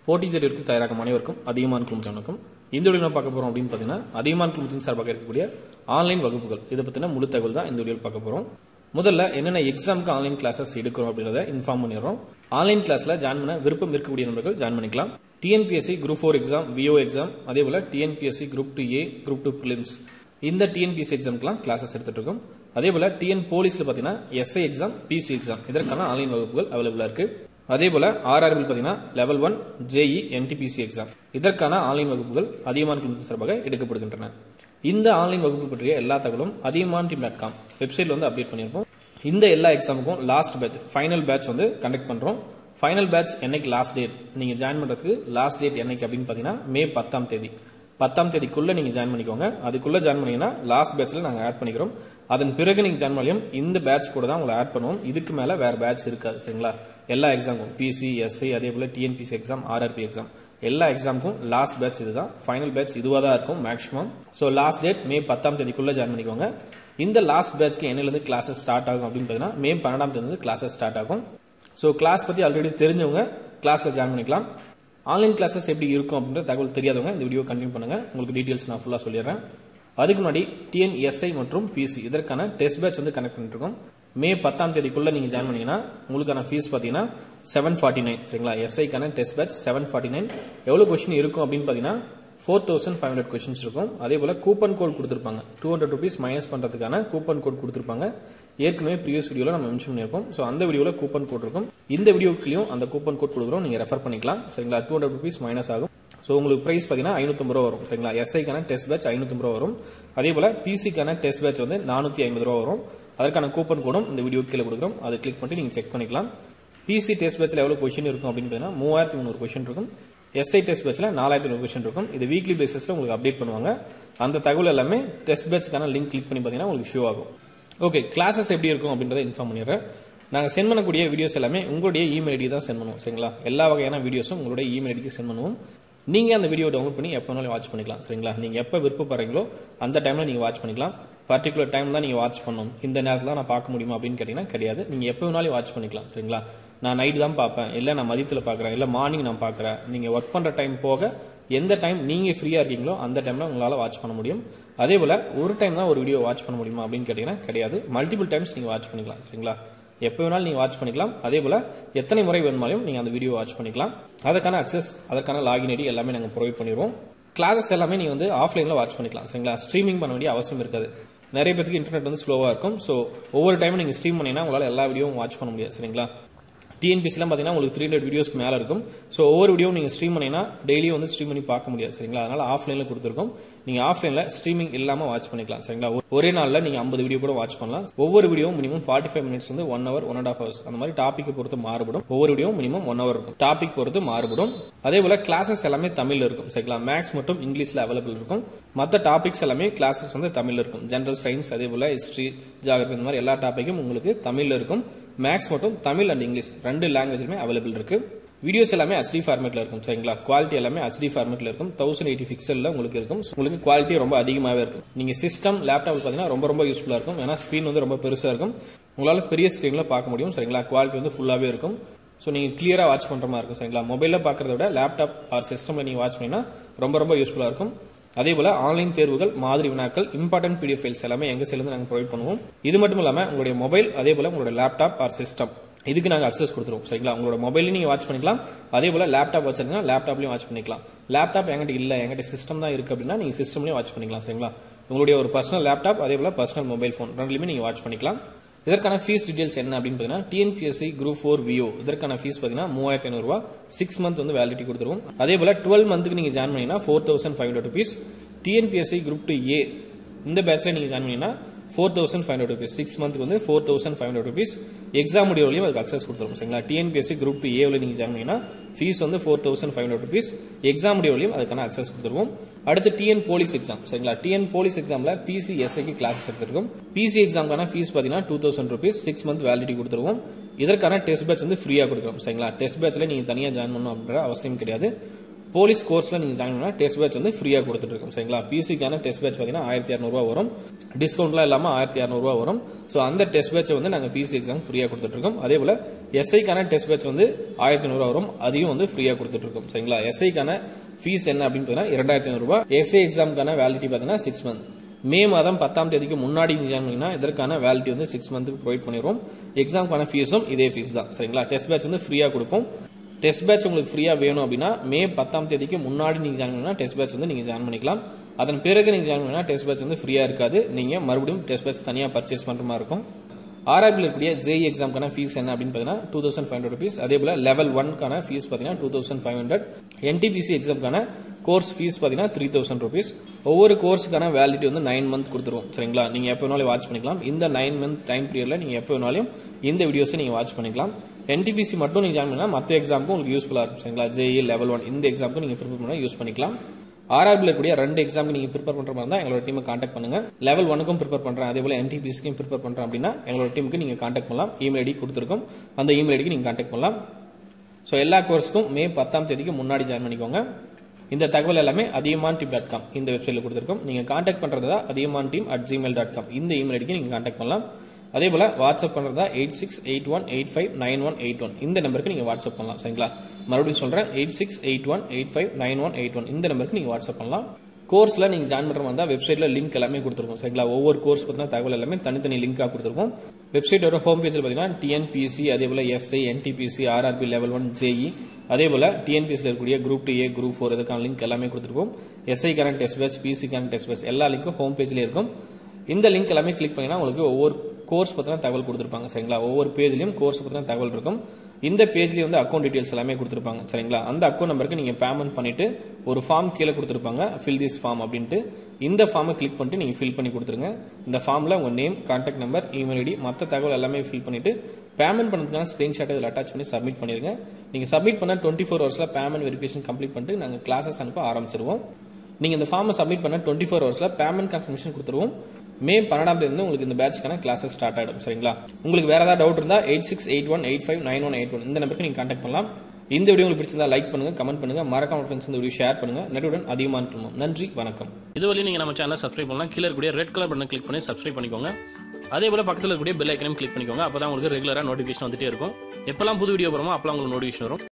போட்டித் தேர்விற்கு தயாராகும் அனைவருக்கும் அதிகமான குழுமத்தின் வணக்கம் இந்த வீடியோ பார்க்க போறோம் அப்படின்னு பார்த்தீங்கன்னா அதிகமான குழுமத்தின் சார்பாக இருக்கக்கூடிய ஆன்லைன் வகுப்புகள் இதை பற்றின முழு தகவல் தான் இந்த வீடியோவில் பார்க்க போறோம் முதல்ல என்னென்ன எக்ஸாமுக்கு ஆன்லைன் கிளாஸஸ் எடுக்கிறோம் அப்படின்றத இன்ஃபார்ம் பண்ணிடுறோம் ஆன்லைன் கிளாஸ்ல ஜாயின் பண்ண விருப்பம் இருக்கக்கூடிய நண்பர்கள் ஜாயின் பண்ணிக்கலாம் TNPSC group four exam VO exam அதே போல TNPSC group two A group two prelims இந்த டிஎன்பிஎஸ்சி எக்ஸாம்க்குலாம் கிளாஸஸ் எடுத்துட்டு இருக்கோம் அதே போல டிஎன் போலீஸ்ல பார்த்தீங்கன்னா எஸ்ஐ எக்ஸாம் பிசி எக்ஸாம் இதற்கான ஆன்லைன் வகுப்புகள் அவைலபிளா இருக்கு அதே போல ஆர்ஆர்பி பார்த்தீங்கன்னா level one JE NTPC exam இதற்கான ஆன்லைன் வகுப்புகள் அதிகமான குழுமத்தின் சார்பாக எடுக்கப்படுகின்றன இந்த ஆன்லைன் வகுப்பு பற்றிய எல்லா தகவலும் அதிகமான டீம் டாட் காம் வெப்சைட்ல வந்து அப்டேட் பண்ணியிருப்போம் இந்த எல்லா எக்ஸாமுக்கும் லாஸ்ட் பேட்ச் ஃபைனல் பேட்ச் வந்து கண்டக்ட் பண்றோம் ஃபைனல் பேட்ச் என்னைக்கு லாஸ்ட் டேட் நீங்க ஜாயின் பண்றதுக்கு லாஸ்ட் டேட் என்னைக்கு அப்படின்னு பாத்தீங்கன்னா மே பத்தாம் தேதி பத்தாம் தேதிக்குள்ள நீங்க ஜாயின் பண்ணிக்கோங்க அதுக்குள்ள ஜாயின் பண்ணீங்கன்னா லாஸ்ட் பேட்ச்ல நாங்க ஆட் பண்ணிக்கிறோம் அதன் பிறகு நீங்க ஜாயின் பண்ணியும் இந்த பேட்ச் கூட தான் உங்களை ஆட் பண்ணுவோம் இதுக்கு மேல வேற பேட்ச் இருக்காது சரிங்களா எல்லா எக்ஸாமுக்கும் பிசி எஸ்ஐ அதே போல டிஎன்பிசி எக்ஸாம் ஆர்ஆர்பி எக்ஸாம் எல்லா எக்ஸாமுக்கும் லாஸ்ட் பேட்ச் இதுதான் ஃபைனல் பேட்ச் இதுவாக தான் இருக்கும் maximum so last date May பத்தாம் தேதிக்குள்ள ஜாயின் பண்ணிக்கோங்க இந்த லாஸ்ட் பேட்ச்க்கு என்னிலிருந்து கிளாஸஸ் ஸ்டார்ட் ஆகும் அப்படின்னு பார்த்தீங்கன்னா மே பன்னெண்டாம் தேதி கிளாஸஸ் ஸ்டார்ட் ஆகும் ஸோ கிளாஸ் பற்றி ஆல்ரெடி தெரிஞ்சவங்க கிளாஸ்ல ஜாயின் பண்ணிக்கலாம் ஆன்லைன் கிளாஸஸ் எப்படி இருக்கும் அப்படின்ற தகவல் தெரியாதவங்க இந்த வீடியோ கண்டினியூ பண்ணுங்க உங்களுக்கு டீடைல்ஸ் நான் ஃபுல்லாக சொல்லிடுறேன் அதுக்கு முன்னாடி டிஎன்எஸ்ஐ மற்றும் பிசி இதற்கான டெஸ்ட் பேட்ச் வந்து கனெக்ட் பண்ணிட்டு இருக்கோம் மே பத்தாம் தேதிக்குள்ள நீங்க ஜாயின் பண்ணீங்கன்னா உங்களுக்கான ஃபீஸ் பார்த்தீங்கன்னா செவன் ஃபார்ட்டி நைன் சரிங்களா எஸ்ஐக்கான test batch seven forty nine எவ்வளோ கொஸ்டின் இருக்கும் அப்படின்னு பார்த்தீங்கன்னா four thousand five hundred questions இருக்கும் அதே போல கூப்பன் கோட் கொடுத்துருப்பாங்க டூ ஹண்ட்ரட் ருபீஸ் மைனஸ் பண்ணுறதுக்கான கூப்பன் கோட் கொடுத்துருப்பாங்க ஏற்கனவே ப்ரீவியஸ் வீடியோவில் நம்ம மென்ஷன் பண்ணியிருக்கோம் ஸோ அந்த வீடியோவில் கூப்பன் கோட் இருக்கும் இந்த வீடியோக்குலையும் அந்த கூப்பன் கோட் கொடுக்குறோம் நீங்கள் ரெஃபர் பண்ணிக்கலாம் சரிங்களா டூ ஹண்ட்ரட் ருபீஸ் மைனஸ் ஆகும் ஸோ உங்களுக்கு ப்ரைஸ் பார்த்தீங்கன்னா ஐநூற்றம்பது ரூபா வரும் சரிங்களா எஸ்ஐக்கான டெஸ்ட் பேட்ச் ஐநூற்றம்பது ரூபா வரும் அதே போல பிசிக்கான டெஸ்ட் பேட்ச் வந்து நானூற்றி ஐம்பது ரூபா வரும் அதற்கான கூப்பன் கோடும் இந்த வீடியோ கீழே கொடுக்குறோம் அதை கிளிக் பண்ணி நீங்கள் செக் பண்ணிக்கலாம் பிசி டெஸ்ட் பேட்சில் எவ்வளோ கொஷின் இருக்கும் அப்படின்னு பார்த்தீங்கன்னா மூவாயிரத்தி முந்நூறு கொஷின் இருக்கும் எஸ்ஐ டெஸ்ட் பேட்சில் நாலாயிரத்தி ஐநூறு கொஷின் இருக்கும் இது வீக்லி பேசிஸில் உங்களுக்கு அப்டேட் பண்ணுவாங்க அந்த தகவல் எல்லாமே டெஸ்ட் பேட்ச்க்கான லிங்க் கிளிக் பண்ணி பார்த்தீங்கன்னா உங்களுக்கு ஷோ ஆகும் ஓகே கிளாஸஸ் எப்படி இருக்கும் அப்படின்றத இன்ஃபார்ம் பண்ணிடுறேன் நாங்கள் சென்ட் பண்ணக்கூடிய வீடியோஸ் எல்லாமே உங்களுடைய இமெயில் ஐடி தான் சென்ட் பண்ணுவோம் சரிங்களா எல்லா வகையான வீடியோஸும் உங்களுடைய இமெயில் ஐடிக்கு சென்ட் பண்ணுவோம் நீங்க அந்த வீடியோ டவுன்லோட் பண்ணி எப்போ வேணாலும் வாட்ச் பண்ணிக்கலாம் சரிங்களா நீங்க எப்போ விருப்பப்படுறீங்களோ அந்த டைம்ல நீங்க வாட்ச் பண்ணிக்கலாம் பர்டிகுலர் டைம் தான் நீங்க வாட்ச் பண்ணணும் இந்த நேரத்தில் நான் பார்க்க முடியுமா அப்படின்னு கேட்டீங்கன்னா கிடையாது நீங்க எப்போ வேணாலும் வாட்ச் பண்ணிக்கலாம் சரிங்களா நான் நைட் தான் பார்ப்பேன் இல்லை நான் மதியத்தில் பார்க்குறேன் இல்லை மார்னிங் நான் பார்க்குறேன் நீங்க ஒர்க் பண்ற டைம் போக எந்த டைம் நீங்க ஃப்ரீயா இருக்கீங்களோ அந்த டைம்ல உங்களால வாட்ச் பண்ண முடியும் அதே போல ஒரு டைம் தான் ஒரு வீடியோ வாட்ச் பண்ண முடியுமா அப்படின்னு கேட்டீங்கன்னா கிடையாது மல்டிபிள் டைம்ஸ் நீங்க வாட்ச் பண்ணிக்கலாம் சரிங்களா எப்போ வேணாலும் நீங்க வாட்ச் பண்ணிக்கலாம் அதே போல எத்தனை முறை வேணுமாலும் நீங்க அந்த வீடியோ வாட்ச் பண்ணிக்கலாம் அதற்கான அக்சஸ் அதற்கான லாகின் ஐடி எல்லாமே நாங்கள் ப்ரொவைட் பண்ணிடுவோம் கிளாஸஸ் எல்லாமே நீங்க வந்து ஆஃப்லைன்ல வாட்ச் பண்ணிக்கலாம் சரிங்களா ஸ்ட்ரீமிங் பண்ண வேண்டிய அவசியம் இருக்காது நிறைய பேருக்கு இன்டர்நெட் வந்து ஸ்லோவா இருக்கும் ஸோ ஒவ்வொரு டைமும் நீங்க ஸ்ட்ரீம் பண்ணீங்கன்னா உங்களால் எல்லா வீடியோவும் வாட்ச் பண்ண முடியாது சரிங்களா டிஎன்பிசிலாம் பார்த்தீங்கன்னா உங்களுக்கு த்ரீ ஹண்ட்ரட் வீடியோஸ்க்கு மேலே இருக்கும் ஸோ ஒவ்வொரு வீடியோ நீங்கள் ஸ்ட்ரீம் பண்ணீங்கன்னா டெய்லியும் வந்து ஸ்ட்ரீம் பண்ணி பார்க்க முடியாது சரிங்களா அதனால ஆஃப்லைனில் கொடுத்துருக்கோம் நீங்கள் ஆஃப்லைனில் ஸ்ட்ரீமிங் இல்லாமல் வாட்ச் பண்ணிக்கலாம் சரிங்களா ஒரே நாளில் நீங்கள் ஐம்பது வீடியோ கூட வாட்ச் பண்ணலாம் ஒவ்வொரு video minimum forty five minutes வந்து one hour one and half hours அந்த மாதிரி டாப்பிக் பொறுத்து மாறுபடும் ஒவ்வொரு வீடியோ மினிமம் ஒன் ஹவர் இருக்கும் டாபிக் பொறுத்து மாறுபடும் அதே போல கிளாஸஸ் எல்லாமே தமிழ்ல இருக்கும் சரிங்களா மேக்ஸ் மட்டும் இங்கிலீஷ்ல அவைலபிள் இருக்கும் மற்ற டாபிக்ஸ் எல்லாமே கிளாஸஸ் வந்து தமிழ்ல இருக்கும் ஜென்ரல் சயின்ஸ் அதே போல ஹிஸ்டரி ஜாகிரபி இந்த மாதிரி எல்லா டாப்பிக்கும் உங்களுக்கு தமிழ்ல இருக்கும் மேக்ஸ் மட்டும் தமிழ் அண்ட் இங்கிலீஷ் ரெண்டு லாங்குவேஜ்லுமே அவைலபிள் இருக்கு வீடியோஸ் எல்லாமே ஹெச்டி ஃபார்மேட்ல இருக்கும் சரிங்களா குவாலிட்டி எல்லாமே ஹெச்டி ஃபார்மேட்ல இருக்கும் தௌசண்ட் எயிட்டி பிக்சல்ல உங்களுக்கு இருக்கும் உங்களுக்கு குவாலிட்டி ரொம்ப அதிகமாகவே இருக்கும் நீங்க சிஸ்டம் லேப்டாப் பார்த்தீங்கன்னா ரொம்ப ரொம்ப யூஸ்ஃபுல்லா இருக்கும் ஏன்னா ஸ்க்ரீன் வந்து ரொம்ப பெருசா இருக்கும் உங்களால பெரிய ஸ்க்ரீன்ல பார்க்க முடியும் சரிங்களா குவாலிட்டி வந்து ஃபுல்லாவே இருக்கும் ஸோ நீங்க கிளியரா வாட்ச் பண்ற மாதிரி இருக்கும் சரிங்களா மொபைல்ல பாக்குறத விட லேப்டாப் ஆர் சிஸ்டம்ல நீங்க வாட்ச் பண்ணீங்கன்னா ரொம்ப ரொம்ப யூஸ்ஃபுல்லா இருக்கும் அதே போல ஆன்லைன் தேர்வுகள் மாதிரி வினாக்கள் இம்பார்ட்டன்ட் பிடிஎஃப் ஃபைல்ஸ் எல்லாமே எங்க சேர்ந்து நாங்கள் ப்ரொவைட் பண்ணுவோம் இது மட்டும் இல்லாம உங்களுடைய மொபைல் அதே போல உங்களுடைய லேப்டாப் ஆர் சிஸ்டம் இதுக்கு நாங்கள் அக்சஸ் கொடுத்துருவோம் சரிங்களா உங்களோட மொபைலையும் நீங்கள் வாட்ச் பண்ணிக்கலாம் அதே போல லேப்டாப் வச்சிருந்தீங்கன்னா லேப்டாப்லையும் வாட்ச் பண்ணிக்கலாம் லேப்டாப் என்கிட்ட இல்லை என்கிட்ட சிஸ்டம் தான் இருக்கு அப்படின்னா நீங்கள் சிஸ்டம்லையும் வாட்ச் பண்ணிக்கலாம் சரிங்களா உங்களுடைய ஒரு பர்சனல் லேப்டாப் அதே போல பர்சனல் மொபைல் ஃபோன் ரெண்டுலையுமே நீங்கள் வாட்ச் பண்ணிக்கலாம் இதற்கான ஃபீஸ் டீடைல்ஸ் என்ன அப்படின்னு பார்த்தீங்கன்னா டிஎன்பிஎஸ்சி குரூப் ஃபோர் விஓ இதற்கான ஃபீஸ் பார்த்தீங்கன்னா மூவாயிரத்தி ஐநூறுரூவா சிக்ஸ் மந்த் வந்து வேலிடிட்டி கொடுத்துருவோம் அதே போல டுவெல் மந்த்துக்கு நீங்கள் ஜாயின் பண்ணீங்கன்னா four thousand five hundred rupees TNPSC group two A இந்த பேட்ச்ல நீங்கள் ஜாயின் பண்ணீங்கன்னா four thousand five hundred rupees six மந்த்துக்கு வந்து four thousand five hundred rupees exam முடிவுலையும் அதுக்கு அக்சஸ் கொடுத்துருவோம் சரிங்களா டிஎன்பிஎஸ்சி குரூப் டூ ஏவில் நீங்கள் ஜாயின் பண்ணீங்கன்னா ஃபீஸ் வந்து four thousand five hundred rupees exam முடிவுலையும் அதுக்கான அக்சஸ் கொடுத்துருவோம் அடுத்து டிஎன் போலீஸ் எக்ஸாம் சரிங்களா டிஎன் போலீஸ் எக்ஸாம்ல பிசி எஸ்ஐக்கு கிளாஸஸ் எடுத்திருக்கும் பிசி எக்ஸாம்க்கான ஃபீஸ் பார்த்தீங்கன்னா two thousand rupees six month validity கொடுத்துருவோம் இதற்கான டெஸ்ட் பேட்ச் வந்து ஃப்ரீயாக கொடுக்குறோம் சரிங்களா டெஸ்ட் பேட்ச்ல நீங்க தனியாக ஜாயின் பண்ணணும் அப்படின்ற அவசியம் கிடையாது போலீஸ் கோர்ஸ்ல நீங்க ஜாயின் பண்ணா டெஸ்ட் பேட்ச் வந்து ஃப்ரீயா கொடுத்துட்டு இருக்கோம் சரிங்களா பிசிக்கான டெஸ்ட் பேட்ச் பாத்தீங்கன்னா ஆயிரத்தி இரநூறுவா வரும் டிஸ்கவுண்ட்லாம் இல்லாம ஆயிரத்தி இரநூறுவா வரும் ஸோ அந்த டெஸ்ட் பேட்சை வந்து நாங்க பிசி எக்ஸாம் ஃப்ரீயா கொடுத்துட்டு இருக்கோம் அதே போல எஸ்ஐக்கான டெஸ்ட் பேட்ச் வந்து ஆயிரத்தி ஐநூறுவா வரும் அதையும் வந்து ஃப்ரீயாக கொடுத்துட்டு இருக்கோம் சரிங்களா எஸ்ஐக்கான ஃபீஸ் என்ன அப்படின்னு பார்த்தீங்கன்னா இரண்டாயிரத்தி ஐநூறுபா எஸ்ஐ எக்ஸாமுக்கான வேலிடிட்டி பார்த்தீங்கன்னா சிக்ஸ் மந்த் மே மாதம் பத்தாம் தேதிக்கு முன்னாடி ஜாயின் பண்ணிங்கன்னா இதற்கான வேலிட்டி வந்து சிக்ஸ் மந்த்துக்கு ப்ரொவைட் பண்ணிடுவோம் எக்ஸாமுக்கான ஃபீஸும் இதே ஃபீஸ் தான் சரிங்களா டெஸ்ட் பேட்ச் வந்து ஃப்ரீயாக கொடுப்போம் டெஸ்ட் பேட்ச் உங்களுக்கு ஃப்ரீயாக வேணும் அப்படின்னா மே பத்தாம் தேதிக்கு முன்னாடி நீங்கள் ஜாயின் பண்ணினா டெஸ்ட் பேட்ச் வந்து நீங்கள் ஜாயின் பண்ணிக்கலாம் அதன் பிறகு நீங்கள் ஜாயின் பண்ணினா டெஸ்ட் பேட்ச் வந்து ஃப்ரீயாக இருக்காது நீங்கள் மறுபடியும் டெஸ்ட் பேட்ச் தனியாக பர்ச்சேஸ் பண்ணுற மாதிரி இருக்கும் ஆர்ஆர்பியில் இருக்கக்கூடிய ஜேஇ எக்ஸாம்க்கான ஃபீஸ் என்ன அப்படின்னு பார்த்தீங்கன்னா two thousand five hundred rupees அதே போல லெவல் ஒன்க்கான ஃபீஸ் பார்த்தீங்கன்னா two thousand five hundred NTPC எக்ஸாம்க்கான கோர்ஸ் ஃபீஸ் பார்த்தீங்கன்னா த்ரீ தௌசண்ட் ருபீஸ் ஒவ்வொரு கோர்ஸுக்கான வேலிடிட்டி வந்து நைன் மந்த் கொடுத்துருவோம் சரிங்களா நீங்கள் எப்போ வேணாலும் வாட்ச் பண்ணிக்கலாம் இந்த நைன் மந்த் டைம் பீரியடில் நீங்கள் எப்போ வேணாலும் இந்த வீடியோஸை நீங்கள் வாட்ச் பண்ணிக்கலாம் என்டிபிசி மட்டும் நீங்கள் ஜாயின் பண்ணால் மற்ற எக்ஸாமுக்கும் உங்களுக்கு யூஸ்ஃபுல்லாக இருக்கும் சரிங்களா ஜேஇ லெவல் ஒன் இந்த எக்ஸாமுக்கு நீங்கள் ப்ரிப்பேர் பண்ணால் யூஸ் பண்ணிக்கலாம் ஆர்ஆர்பியில் இருக்கக்கூடிய ரெண்டு எக்ஸாமுக்கு நீங்கள் ப்ரிப்பேர் பண்ணுற மாதிரி தான் எங்களோட டீமை காண்டாக்ட் பண்ணுங்க லெவல் ஒனுக்கும் ப்ரிப்பேர் பண்ணுறேன் அதே போல என்டிபிசிக்கும் ப்ரிப்பேர் பண்ணுறேன் அப்படின்னா எங்களோட டீமுக்கு நீங்கள் காண்டாக்ட் பண்ணலாம் இமெயில் ஐடி கொடுத்துருக்கோம் அந்த இமெயில் ஐடிக்கு நீங்கள் காண்டாக்ட் பண்ணலாம் ஸோ எல்லா கோர்ஸ்க்கும் மே பத்தாம் தேதிக்கு முன்னாடி ஜாயின் பண்ணிக்கோங்க இந்த தகவல் எல்லாமே அதிகமான் டீம் டாட் காம் இந்த வெப்சைட்ல கொடுத்துருக்கோம் நீங்க காண்டாக்ட் பண்றது தான் அதிகமான் team at Gmail dot com இந்த இமெயில் ஐடிக்கு நீங்க காண்டாக்ட் பண்ணலாம் அதே போல வாட்ஸ்அப் பண்றதா eight six eight one eight five nine one eight one இந்த நம்பருக்கு நீங்க வாட்ஸ்அப் பண்ணலாம் சரிங்களா மறுபடியும் சொல்றேன் eight six eight one eight five nine one eight one இந்த நம்பருக்கு நீங்க வாட்ஸ்அப் பண்ணலாம் கோர்ஸ்ல நீங்க ஜாயின் பண்ற மாதிரி வெப்சைட்ல லிங்க் எல்லாமே கொடுத்துருக்கோம் சரிங்களா ஒவ்வொரு கோர்ஸ் பத்தின தகவல் எல்லாமே தனித்தனி லிங்காக கொடுத்துருக்கோம் வெப்சைட்டோட ஹோம் பேஜில் பார்த்தீங்கன்னா டிஎன்பிசி அதே போல SI NTPC RRB level one JE அதே போல டிஎன்பிசியில் இருக்கக்கூடிய group two A group four இதுக்கான லிங்க் எல்லாமே கொடுத்துருக்கோம் SI current test batch PC current test batch எல்லா லிங்க்கும் ஹோம் பேஜ்ல இருக்கும் இந்த லிங்க் எல்லாமே கிளிக் பண்ணீங்கன்னா உங்களுக்கு ஒவ்வொரு கோர்ஸ் பற்றின தகவல் கொடுத்துருப்பாங்க சரிங்களா ஒவ்வொரு பேஜ்லையும் கோர்ஸ் பற்றின தகவல் இருக்கும் இந்த பேஜ்லேயே வந்து அக்கௌண்ட் டீடைல்ஸ் எல்லாமே கொடுத்துருப்பாங்க சரிங்களா அந்த அக்கௌண்ட் நம்பருக்கு நீங்கள் பேமெண்ட் பண்ணிட்டு ஒரு ஃபார்ம் கீழே கொடுத்துருப்பாங்க ஃபில் திஸ் ஃபார்ம் அப்படின்ட்டு இந்த ஃபார்மை கிளிக் பண்ணிட்டு நீங்கள் ஃபில் பண்ணி கொடுத்துருங்க இந்த ஃபார்மில் உங்கள் name contact number email ID மற்ற தகவல் எல்லாமே ஃபில் பண்ணிட்டு பேமெண்ட் பண்ணதுக்கான ஸ்க்ரீன்ஷாட் இதில் அட்டாச் பண்ணி சப்மிட் பண்ணிருங்க நீங்கள் சப்மிட் பண்ண டுவெண்ட்டி ஃபோர் ஹவர்ஸில் பேமெண்ட் வெரிஃபிகேஷன் கம்ப்ளீட் பண்ணிட்டு நாங்கள் கிளாஸஸ் அனுப்ப ஆரம்பிச்சிருவோம் நீங்கள் இந்த ஃபார்மை சப்மிட் பண்ண டுவெண்ட்டி ஃபோர் ஹவர்ஸில் பேமெண்ட் கன்ஃபர்மேஷன் கொடுத்துருவோம் மே பன்னெண்டாம் தேதி உங்களுக்கு இந்த பேட்ச்க்கான கிளாஸஸ் ஸ்டார்ட் ஆயிடும் சரிங்களா உங்களுக்கு வேற ஏதாவது டவுட் இருந்தா eight six eight one eight five nine one eight one இந்த நம்பருக்கு நீங்க கான்டாக்ட் பண்ணலாம் இந்த வீடியோ உங்களுக்கு பிடிச்சிருந்தா லைக் பண்ணுங்க கமெண்ட் பண்ணுங்க மறக்காம ஃப்ரெண்ட்ஸ் இந்த வீடியோ ஷேர் பண்ணுங்க நெட்டுடன் அதிகமான பண்ணுவோம் நன்றி வணக்கம் இதுவரையும் நீங்க நம்ம சேனல் சப்ஸ்கிரைப் பண்ணலாம் கீழே இருக்கக்கூடிய ரெட் கலர் பட்டன் கிளிக் பண்ணி சப்ஸ்கிரைப் பண்ணிக்கோங்க அதே போல பக்கத்தில் இருக்கக்கூடிய பெல் ஐக்கனையும் கிளிக் பண்ணிக்கோங்க அப்பதான் உங்களுக்கு ரெகுலரா நோட்டிஃபிகேஷன் வந்துட்டே இருக்கும் எப்பெல்லாம் புது வீடியோ வருமோ அப்பெல்லாம் உங்களுக்கு நோட்டிஃபிகேஷன் வரும்